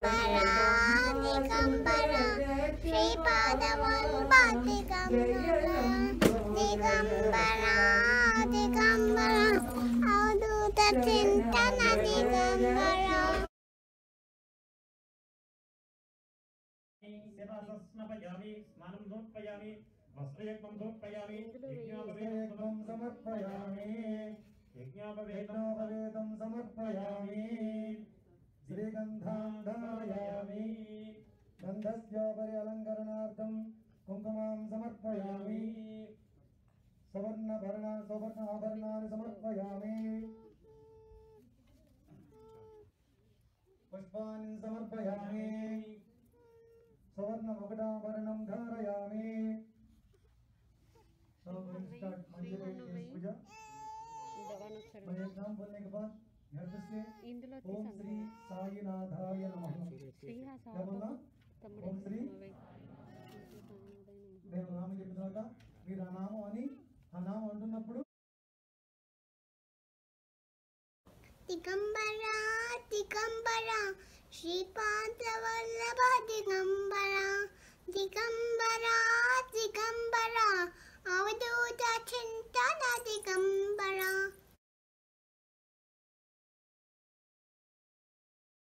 దిగంబర శ్రీపాదవల్భ దిగంబర దిగంబర దిగంబర అవధూత చింతన దిగంబర శిరసస్నపయామి స్నానం సమర్పయామి వస్త్రయజ్ఞం సమర్పయామి యజ్ఞోపవేదం సమర్పయామి యజ్ఞోపవేదం సమర్పయామి శ్రీగంధాం ధారయామి గంధస్యోపరి అలంకరణార్థం కుంకుమాం సమర్పయామి సువర్ణభరణ సువర్ణ ఆభరణాన్ని సమర్పయామి పుష్పాన్ని సమర్పయామి సువర్ణ ముకుటాభరణం ధారయామి So we'll start Manjari Ganesh Puja. By exam बोलने के बाद घर पे से ఇందులో ओम श्री साईनाथाय नमः क्या बोलना ఓం శ్రీ నేను నామం చెప్పినాక మీరు ఆ నామం అని ఆ నామం అంటున్నప్పుడు దిగంబర దిగంబర శ్రీపాదవల్లభ దిగంబర దిగంబర దిగంబర అవధూత చింతన దిగంబర